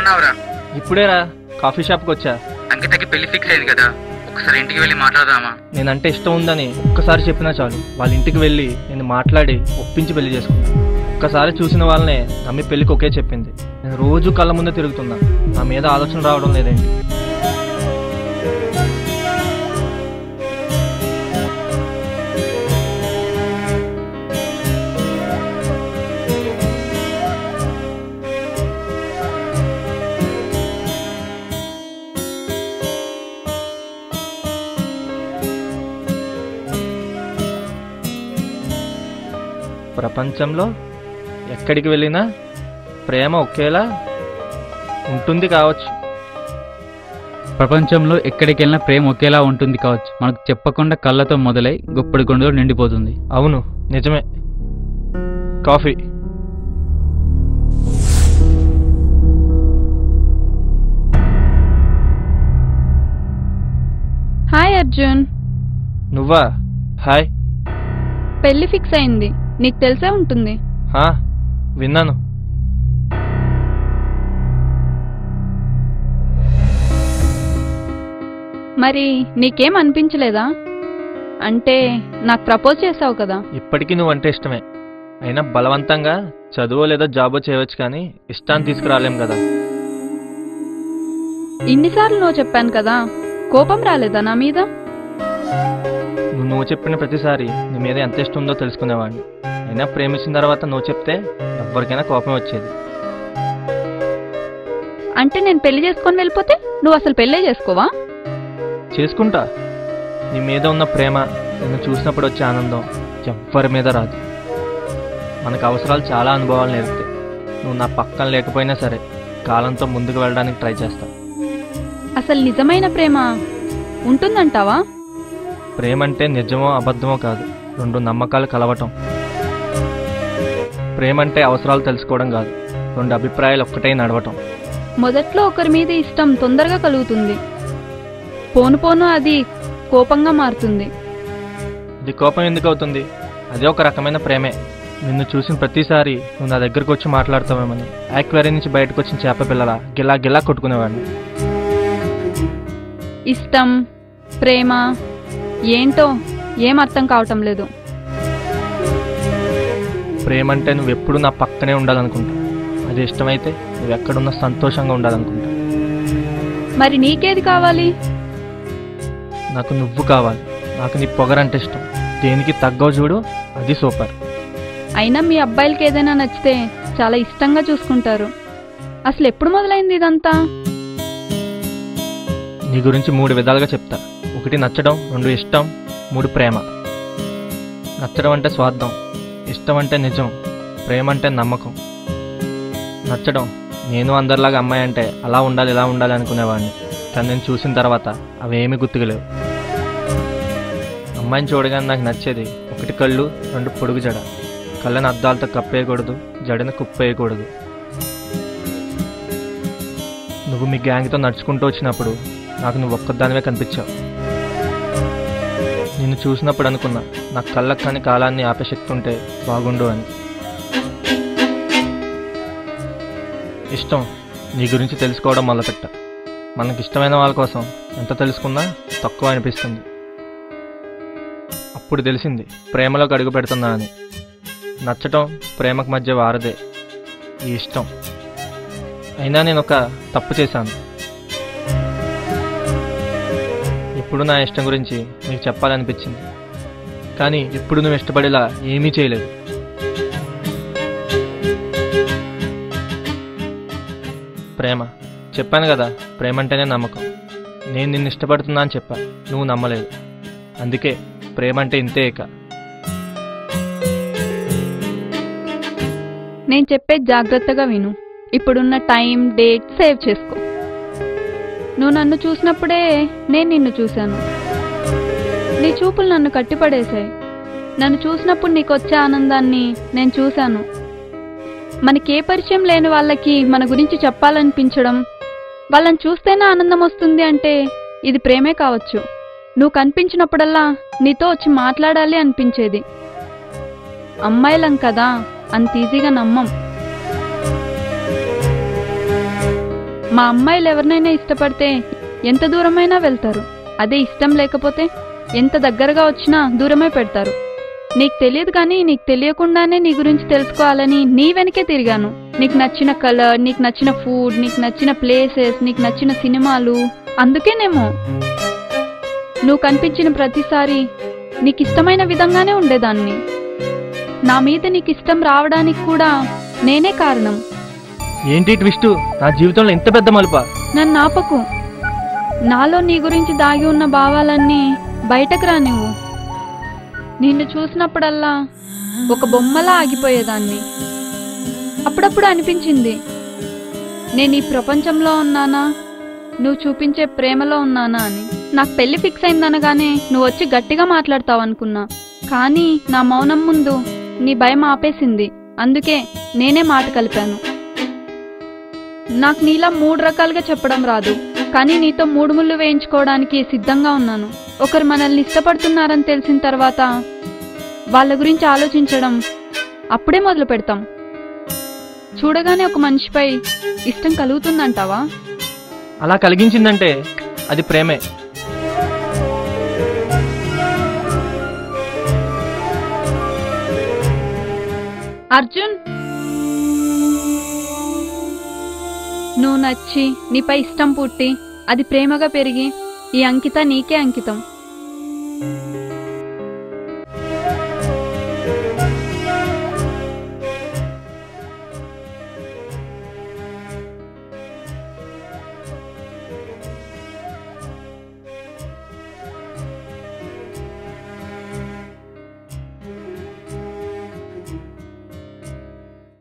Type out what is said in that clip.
ఎక్కడున్నావురా ఇప్పుడేరా కాఫీ షాప్కి వచ్చా అంకితకి పెళ్లి ఫిక్స్ అయింది కదా ఒకసారి ఇంటికి వెళ్ళి మాట్లాడదామా నేనంటే ఇష్టం ఉందని ఒక్కసారి చెప్పినా చాలు వాళ్ళ ఇంటికి వెళ్ళి నేను మాట్లాడి ఒప్పించి పెళ్లి చేసుకున్నా ఒక్కసారి చూసిన వాళ్ళనే నమ్మి పెళ్లికి ఒకే చెప్పింది నేను రోజు కళ్ళ ముందే తిరుగుతున్నా నా మీద ఆలోచన రావడం లేదేంటి ప్రపంచంలో ఎక్కడికి వెళ్ళినా ప్రేమ ఒకేలా ఉంటుంది కావచ్చు ప్రపంచంలో ఎక్కడికి వెళ్ళినా ప్రేమ ఒకేలా ఉంటుంది కావచ్చు మనకు చెప్పకుండా కళ్ళతో మొదలై గొప్పడి గుండెలో నిండిపోతుంది అవును నిజమే కాఫీ హాయ్ అర్జున్ నువ్వా హాయ్ పెళ్లి ఫిక్స్ అయింది నీకు తెలిసే ఉంటుంది హా విన్నాను మరి నీకేం అనిపించలేదా అంటే నాకు ప్రపోజ్ చేసావు కదా ఇప్పటికీ నువ్వంటే ఇష్టమే అయినా బలవంతంగా చదువో లేదా జాబో చేయవచ్చు కానీ ఇష్టాన్ని తీసుకురాలేం కదా ఇన్నిసార్లు నువ్వు చెప్పాను కదా కోపం రాలేదా నా మీద నువ్వు నువ్వు చెప్పిన ప్రతిసారి నీ మీద ఎంత ఇష్టం ఉందో తెలుసుకునేవాడిని అయినా ప్రేమించిన తర్వాత నువ్వు చెప్తే ఎవరికైనా కోపం వచ్చేది అంటే నేను పెళ్లి చేసుకొని వెళ్ళిపోతే నువ్వు అసలు పెళ్ళే చేసుకోవా చేసుకుంటా నీ మీద ఉన్న ప్రేమ నిన్ను చూసినప్పుడు వచ్చే ఆనందం ఎవ్వరి మీద రాదు మనకు అవసరాలు చాలా అనుభవాలు నేర్పుతాయి నువ్వు నా పక్కన లేకపోయినా సరే కాలంతో ముందుకు వెళ్ళడానికి ట్రై చేస్తా అసలు నిజమైన ప్రేమ ఉంటుందంటావా ప్రేమ అంటే నిజమో అబద్ధమో కాదు రెండు నమ్మకాలు కలవటం ప్రేమ అంటే అవసరాలు తెలుసుకోవడం కాదు రెండు అభిప్రాయాలు ఒక్కటే నడవటం మొదట్లో ఒకరి మీద ఇష్టం తొందరగా కలుగుతుంది పోను పోను అది కోపంగా మారుతుంది ఇది కోపం ఎందుకు అవుతుంది అదే ఒక రకమైన ప్రేమే నిన్ను చూసిన ప్రతిసారి నువ్వు నా దగ్గరకు వచ్చి మాట్లాడతావేమని యాక్వేరీ నుంచి బయటకు వచ్చిన చేప పిల్లల గిలా గిలా కొట్టుకునేవాడిని ఇష్టం ప్రేమ ఏంటో ఏం అర్థం కావటం లేదు ప్రేమ అంటే నువ్వు ఎప్పుడు నా పక్కనే ఉండాలనుకుంటా అది ఇష్టమైతే నువ్వు ఎక్కడున్నా సంతోషంగా ఉండాలనుకుంటా మరి నీకేది కావాలి నాకు నువ్వు కావాలి నాకు నీ పొగరంటే ఇష్టం దేనికి తగ్గవు చూడు అది సూపర్ అయినా మీ అబ్బాయిలకి ఏదైనా నచ్చితే చాలా ఇష్టంగా చూసుకుంటారు అసలు ఎప్పుడు మొదలైంది ఇదంతా నీ గురించి మూడు విధాలుగా చెప్తా ఒకటి నచ్చడం రెండు ఇష్టం మూడు ప్రేమ నచ్చడం అంటే స్వార్థం ఇష్టం అంటే నిజం ప్రేమ అంటే నమ్మకం నచ్చడం నేను అందరిలాగా అమ్మాయి అంటే అలా ఉండాలి ఇలా ఉండాలి అనుకునేవాడిని కానీ నేను చూసిన తర్వాత అవేమీ గుర్తుకులేవు అమ్మాయిని చూడగానే నాకు నచ్చేది ఒకటి కళ్ళు రెండు పొడుగు జడ కళ్ళని అద్దాలతో కప్పేయకూడదు జడని కుప్పేయకూడదు నువ్వు మీ గ్యాంగ్తో నడుచుకుంటూ వచ్చినప్పుడు నాకు నువ్వు ఒక్కదానివే కనిపించావు నిన్ను చూసినప్పుడు అనుకున్నా నా కళ్ళకు కానీ కాలాన్ని ఆపే శక్తి ఉంటే బాగుండు అని ఇష్టం నీ గురించి తెలుసుకోవడం మొదలుపెట్ట మనకి ఇష్టమైన వాళ్ళ కోసం ఎంత తెలుసుకున్నా తక్కువ అనిపిస్తుంది అప్పుడు తెలిసింది ప్రేమలోకి అడుగు పెడుతున్నా అని నచ్చటం ప్రేమకు మధ్య వారదే ఈ ఇష్టం అయినా నేను ఒక తప్పు చేశాను ఇప్పుడు నా ఇష్టం గురించి నీకు చెప్పాలనిపించింది కానీ ఇప్పుడు నువ్వు ఇష్టపడేలా ఏమీ చేయలేదు ప్రేమ చెప్పాను కదా ప్రేమ అంటేనే నమ్మకం నేను నిన్ను ఇష్టపడుతున్నా అని చెప్పా నువ్వు నమ్మలేదు అందుకే ప్రేమ అంటే ఇంతే ఇక నేను చెప్పేది జాగ్రత్తగా విను ఇప్పుడున్న టైం డేట్ సేవ్ చేసుకో నువ్వు నన్ను చూసినప్పుడే నేను నిన్ను చూశాను నీ చూపులు నన్ను కట్టిపడేశాయి నన్ను చూసినప్పుడు నీకు వచ్చే ఆనందాన్ని నేను చూశాను మనకే పరిచయం లేని వాళ్ళకి మన గురించి చెప్పాలనిపించడం వాళ్ళని చూస్తేనే ఆనందం వస్తుంది అంటే ఇది ప్రేమే కావచ్చు నువ్వు కనిపించినప్పుడల్లా నీతో వచ్చి మాట్లాడాలి అనిపించేది అమ్మాయిలం కదా అంత ఈజీగా నమ్మం మా అమ్మాయిలు ఎవరినైనా ఇష్టపడితే ఎంత దూరమైనా వెళ్తారు అదే ఇష్టం లేకపోతే ఎంత దగ్గరగా వచ్చినా దూరమే పెడతారు నీకు తెలియదు కానీ నీకు తెలియకుండానే నీ గురించి తెలుసుకోవాలని నీ వెనకే తిరిగాను నీకు నచ్చిన కలర్ నీకు నచ్చిన ఫుడ్ నీకు నచ్చిన ప్లేసెస్ నీకు నచ్చిన సినిమాలు అందుకేనేమో నువ్వు కనిపించిన ప్రతిసారి నీకు ఇష్టమైన విధంగానే ఉండేదాన్ని నా మీద నీకు ఇష్టం రావడానికి కూడా నేనే కారణం ఏంటి ట్విస్ట్ నా జీవితంలో ఇంత పెద్ద మలుపా నన్ను ఆపకు నాలో నీ గురించి దాగి ఉన్న భావాలన్నీ బయటకు రా నువ్వు నిన్ను చూసినప్పుడల్లా ఒక బొమ్మలా ఆగిపోయేదాన్ని అప్పుడప్పుడు అనిపించింది నేను ఈ ప్రపంచంలో ఉన్నానా నువ్వు చూపించే ప్రేమలో ఉన్నానా అని నాకు పెళ్లి ఫిక్స్ అయిందనగానే నువ్వు వచ్చి గట్టిగా మాట్లాడతావు అనుకున్నా కానీ నా మౌనం ముందు నీ భయం ఆపేసింది అందుకే నేనే మాట కలిపాను నాకు నీలా మూడు రకాలుగా చెప్పడం రాదు కానీ నీతో మూడు ముళ్ళు వేయించుకోవడానికి సిద్ధంగా ఉన్నాను ఒకరు మనల్ని ఇష్టపడుతున్నారని తెలిసిన తర్వాత వాళ్ళ గురించి ఆలోచించడం అప్పుడే మొదలు పెడతాం చూడగానే ఒక మనిషిపై ఇష్టం కలుగుతుందంటావా అలా కలిగించిందంటే అది ప్రేమే అర్జున్ నువ్వు నచ్చి నీపై ఇష్టం పుట్టి అది ప్రేమగా పెరిగి ఈ అంకిత నీకే అంకితం